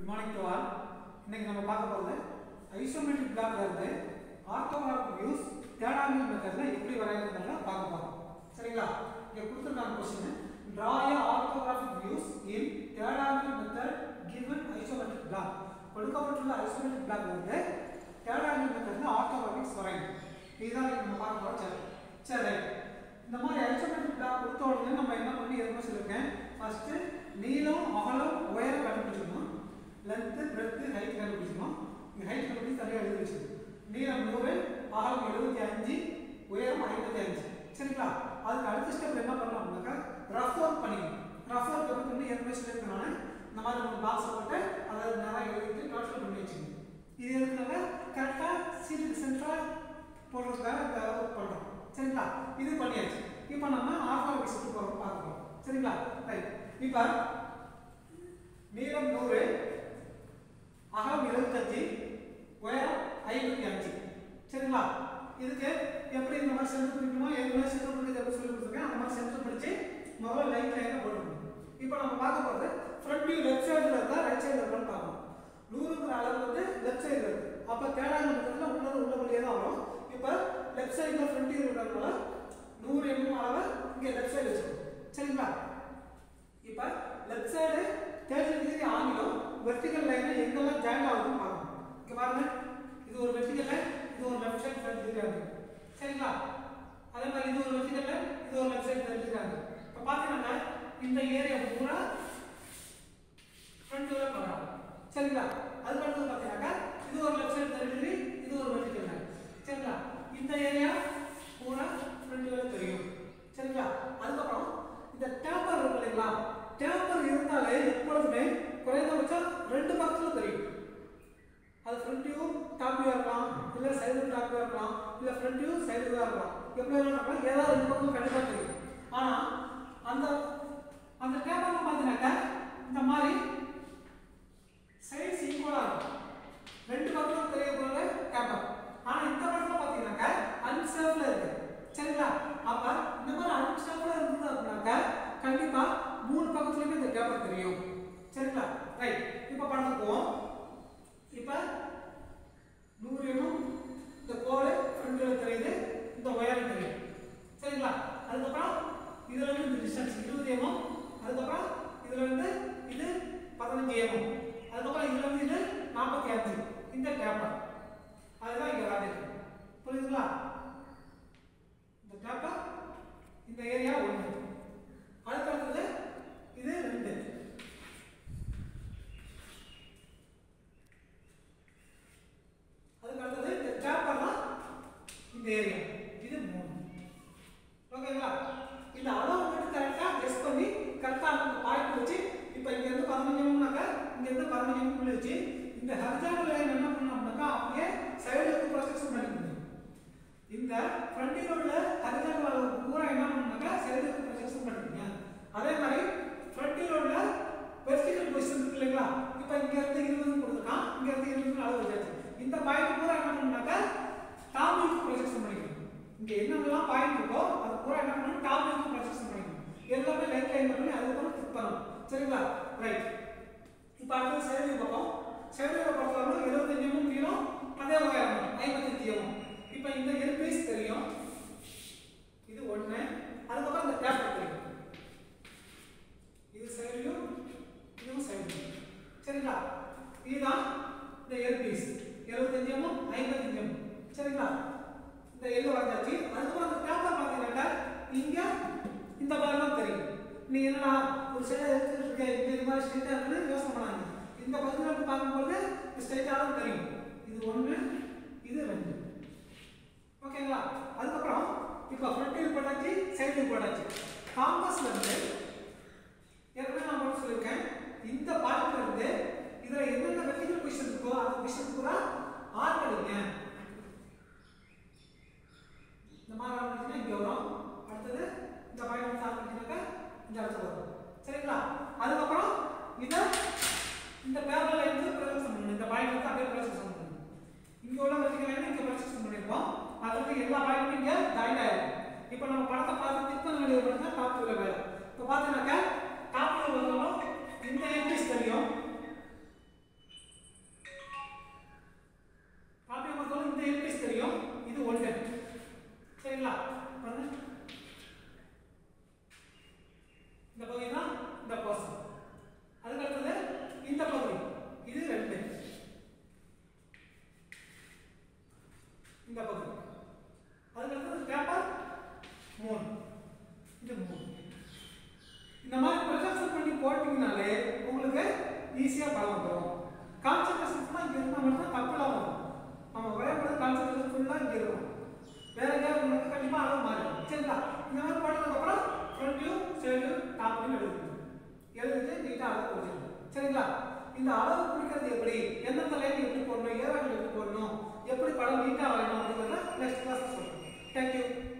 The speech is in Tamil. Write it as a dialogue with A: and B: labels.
A: குட் மார்னிங் டு ஆல் இன்னைக்கு நம்ம பார்க்க போகிறது ஐசோமெட்ரிக் பிளாக்ல இருந்து ஆர்த்தோகிராஃபிக் வியூஸ் தேர்ட் ஆங்கிள் மெத்தட்ல எப்படி வரையறதுன்றத பார்க்க போறோம் சரிங்களா இங்க கொடுத்துருக்காங்க question draw a orthographic views in third angle method given isometric block கொடுக்கப்பட்டுள்ள ஐசோமெட்ரிக் பிளாக்ல இருந்து தேர்ட் ஆங்கிள் மெத்தட்ல ஆர்த்தோகிராஃபிக்ஸ் வரையணும் இதுதான் இன்னைக்கு நம்ம பார்க்க போறோம் சரி சரி ரைட் இந்த மாதிரி ஐசோமெட்ரிக் பிளாக் கொடுத்த உடனே நம்ம என்ன பண்ணி எதுவும் சொல்லியிருக்கேன் ஃபர்ஸ்ட் நீளம் அகலம் உயரம் கண்டுபிடிச்சிக்கணும் லென்த்து பிரெத்து ஹைட் கண்டுபிடிச்சிக்கணும் இங்கே ஹைட் கண்டுபிடிச்சி தனியாக எழுதி வச்சுக்கணும் நீளம் நூறு அகலம் எழுபத்தி அஞ்சு உயரம் ஐம்பத்தி அஞ்சு சரிங்களா அதுக்கு அடுத்த ஸ்டெப் என்ன பண்ணலாம் அப்படின்னாக்கா ரஃப் ஒர்க் பண்ணிக்கணும் ரஃப் ஒர்க் எப்படி பண்ணி ஏற்கனவே சொல்லியிருக்கனால இந்த மாதிரி நம்ம பாக்ஸ் போட்டு அதாவது நேரம் எழுதிட்டு டோட்டல் பண்ணி வச்சுக்கணும் இது எதுக்குனாக்க கரெக்டாக சீட்டுக்கு சென்டராக போடுறதுக்காக ஒர்க் பண்ணுறோம் சரிங்களா இது பண்ணியாச்சு இப்போ நம்ம ஆல்பாபெட் சுட்டு போகிறோம் பார்க்குறோம் சரிங்களா ரைட் இப்போ நீளம் நூறு அகலம் இருபத்தஞ்சு உயரம் ஐம்பத்தி அஞ்சு சரிங்களா இதுக்கு எப்படி இந்த மாதிரி சென்டர் பிடிக்கணுமோ ஏற்கனவே சென்டர் பிடிக்கிறது எப்படி சொல்லி கொடுத்துருக்கேன் அந்த மாதிரி சென்டர் பிடிச்சி முதல்ல லைட் லைனாக போட்டுக்கணும் இப்போ நம்ம பார்க்க போகிறது ஃப்ரண்ட் வியூ லெஃப்ட் சைடில் இருக்கா ரைட் சைடில் இருக்கான்னு பார்க்கணும் நூறுங்கிற அளவு வந்து லெஃப்ட் சைடில் இருக்குது அப்போ தேடாத பக்கத்தில் உள்ளது உள்ள வழியே தான் வரும் இப்போ லெஃப்ட் சைடில் ஃப்ரண்ட் வியூ இருக்கிறதுனால நூறு எம்எம் அளவை இங்கே லெஃப்ட் சைடு வச்சுக்கணும் சரிங்களா இப்போ லெஃப்ட் சைடு தேர்ட்டி டிகிரி ஆங்கிலம் வெர்டிகல் லைனை எங்கெல்லாம் ஜாயின் ஆகுதுன்னு பார்க்கணும் இங்கே பாருங்க இது ஒரு வெர்டிகல் லைன் இது ஒரு லெஃப்ட் சைடு தேர்ட்டி டிகிரி ஆகுது சரிங்களா அதே மாதிரி இது ஒரு வெர்டிகல் லைன் இது ஒரு லெஃப்ட் சைடு தேர்ட்டி டிகிரி ஆகுது இப்போ பார்த்தீங்கன்னா இந்த ஏரியா பூரா ஃப்ரண்ட் வியூல பார்க்கலாம் சரிங்களா அதுக்கு அடுத்து பார்த்தீங்கன்னாக்கா இது ஒரு லெஃப்ட் சைடு தேர்ட்டி டிகிரி இது ஒரு வெர்டிகல் லைன் சரிங்களா இந்த ஏரியா பூரா ஃப்ரண்ட் வியூல தெரியும் சரிங்களா அதுக்கப்புறம் இந்த டேப்பர் இருக்கு இல்லைங்களா டேப்பர் இருந்தாலே எப்பொழுதுமே குறைந்தபட்சம் ரெண்டு பக்கத்துல தெரியும் அது ஃப்ரண்ட் வியூ டாப் வியூ இருக்கலாம் இல்ல சைடு டாப் வியூ இருக்கலாம் இல்ல ஃப்ரண்ட் வியூ சைடு வியூ இருக்கலாம் எப்படி வேணாலும் ஏதாவது ரெண்டு பக்கம் கண்டிப்பா தெரியும் ஆனா அந்த அந்த டேப்பர்ல பாத்தீங்கன்னாக்கா இந்த மாதிரி சைட்ஸ் ஈக்குவலா இருக்கும் ரெண்டு பக்கமும் தெரியக்கூடிய டேப்பர் ஆனா இந்த பக்கத்துல பாத்தீங்கன்னாக்கா அன்சேஃப்ல இருக்கு சரிங்களா அப்ப இந்த மாதிரி அன்சேஃப்ல இருந்தது அப்படின்னாக்கா கண்டிப்பா மூணு பக்கத்துலயுமே இந்த டேப்பர் தெரியும் சரிங்களா ரைட் இப்போ படத்துக்கு போவோம் இப்போ நூறு எம்எம் இந்த கோடு ஃப்ரண்ட்ல தெரியுது இந்த ஒயர் தெரியும் சரிங்களா அதுக்கப்புறம் இதுல இருந்து இந்த டிஸ்டன்ஸ் இருபது எம்எம் அதுக்கப்புறம் இதுல இருந்து இது பதினஞ்சு எம்எம் அதுக்கப்புறம் இதுல இருந்து இது நாற்பத்தி அஞ்சு இந்த டேப்பர் அதுதான் இங்க காட்டியிருக்கு புரியுதுங்களா இந்த டேப்பர் இந்த ஏரியா ஒன்று அதுக்கு அடுத்தது இது ரெண்டு அதுக்கு அடுத்தது இந்த டேப்பர் தான் இந்த ஏரியா இது மூணு ஓகேங்களா இந்த அளவு மட்டும் கரெக்டா கெஸ் பண்ணி கரெக்டா அந்த பாயிண்ட் வச்சு இப்போ இங்க இருந்து பதினஞ்சு எம்னாக்கா இங்க இருந்து பதினஞ்சு எம் உள்ள வச்சு இந்த ஹரிஜானல் லைன் என்ன பண்ணோம்னாக்கா அப்படியே சைடுக்கு ப்ரொஜெக்ஷன் பண்ணிக்கணும் இந்த ஃப்ரண்டில் உள்ள ஹரிஜானல் அளவு பூரா என்ன பண்ணணும்னாக்கா சைடுக்கு ப்ரொஜெக்ஷன் பண்ணிக்கணும் அதே மாதிரி ஃப்ரண்டில் உள்ள வெர்டிகல் பொசிஷன் இருக்கு இல்லைங்களா இப்போ இங்க இருந்து இருபது கொடுத்துருக்கான் இங்க இருந்து இருபது அளவு வச்சாச்சு இந்த பாயிண்ட் பூரா என்ன பண்ணணும்னாக்கா டாப் வியூக்கு ப்ரொஜெக்ஷன் பண்ணிக்கணும் இங்க என்னென்னலாம் பாயிண்ட் இருக்கோ அது பூரா என்ன பண்ணணும் டாப் வியூக்கு ப்ரொஜெக்ஷன் பண்ணிக்கணும் எல்லாமே லைட் லைன் பண்ணி அதுக்கப்புறம் கிளிக் பண்ணணும் சரிங்களா ரைட் இப்போ அடுத்தது சைடு வியூ பார்ப்போம் சைடு வியூ பொறுத்தவரை எழுபத்தஞ்சு எம்எம் நீளம் அதே உயரம் ஐம்பத்தஞ்சு எம்எம் இப்போ இந்த எல் பீஸ் தெரியும் இது ஒன்று அதுக்கப்புறம் இந்த டேப் தெரியும் இது சைடு வியூ இதுவும் சைடு வியூ சரிங்களா இதுதான் இந்த எல் பீஸ் எழுபத்தஞ்சு எம்எம் ஐம்பத்தஞ்சு எம்எம் சரிங்களா இந்த எல்லு வந்தாச்சு அதுக்கப்புறம் அந்த பேப்பர் பார்த்தீங்கன்னாக்கா இங்க இந்த மாதிரி தான் தெரியும் நீ என்னடா ஒரு சைடு எடுத்துட்டு இருக்க இந்த இது மாதிரி ஸ்ட்ரைட்டா இருக்குது யோசனை பண்ணாங்க இந்த பக்கத்துல இருந்து பார்க்கும்போது ஸ்ட்ரைட்டா தான் தெரியும் இது ஒன்று இது ரெண்டு ஓகேங்களா அதுக்கப்புறம் இப்போ ஃப்ரண்ட் வியூ போட்டாச்சு சைடு வியூ போட்டாச்சு காம்பஸ்ல இருந்து ஏற்கனவே நான் உங்களுக்கு சொல்லியிருக்கேன் இந்த பாயிண்ட்ல இருந்து இதுல என்னென்ன வெர்டிகல் பொசிஷன் இருக்கோ அந்த பொசிஷன் பூரா ஆர் பண்ணிங்க இந்த மாதிரி ஆரம்பிச்சுன்னா இங்க வரும் அடுத்தது இந்த பாயிண்ட் வந்து ஆரம்பிச்சுனாக்கா இந்த இடத்துல வரும் சரிங்களா அதுக்கப்புறம் இத இந்த பேரல் லைன் வந்து ப்ரொஜெக்ஷன் பண்ணணும் இந்த பாயிண்ட் வந்து அப்படியே ப்ரொஜெக்ஷன் பண்ணணும் இங்க உள்ள வெர்டிகல் லைன் இங்க ப்ரொஜெக்ஷன் பண்ணிருக்கோம் அதுக்கு எல்லா பாயிண்ட்டும் இங்க ஜாயின் ஆயிடும் இப்போ நம்ம படத்தை பார்த்து கிளிக் பண்ண வேண்டியது மட்டும் டாப் வியூல வேலை இப்போ பார்த்தீங்கன்னாக்கா டாப் வியூ வந்தாலும் இந்த எம்பிஸ் தெரியும் ஈஸியாக படம் வந்துடும் கான்சன்ட்ரேஷன் ஃபுல்லாக இங்கே இருந்தால் மட்டும் தப்பு இல்லாமல் வரும் நம்ம வரையப்படுறது கான்சன்ட்ரேஷன் ஃபுல்லாக இங்கே இருக்கும் வேற எங்கேயாவது உங்களுக்கு கண்டிப்பாக அளவு மாறிடும் சரிங்களா இந்த மாதிரி போட்டதுக்கப்புறம் front view side view top view எழுதுங்க எழுதிட்டு நீட்டாக அளவு குறிச்சிருங்க சரிங்களா இந்த அளவு குறிக்கிறது எப்படி எந்தெந்த லைன் எப்படி போடணும் ஏராளம் எப்படி போடணும் எப்படி படம் நீட்டாக வரையணும் அப்படிங்கிறத நெக்ஸ்ட் கிளாஸ் சொல்கிறேன் தேங்க்யூ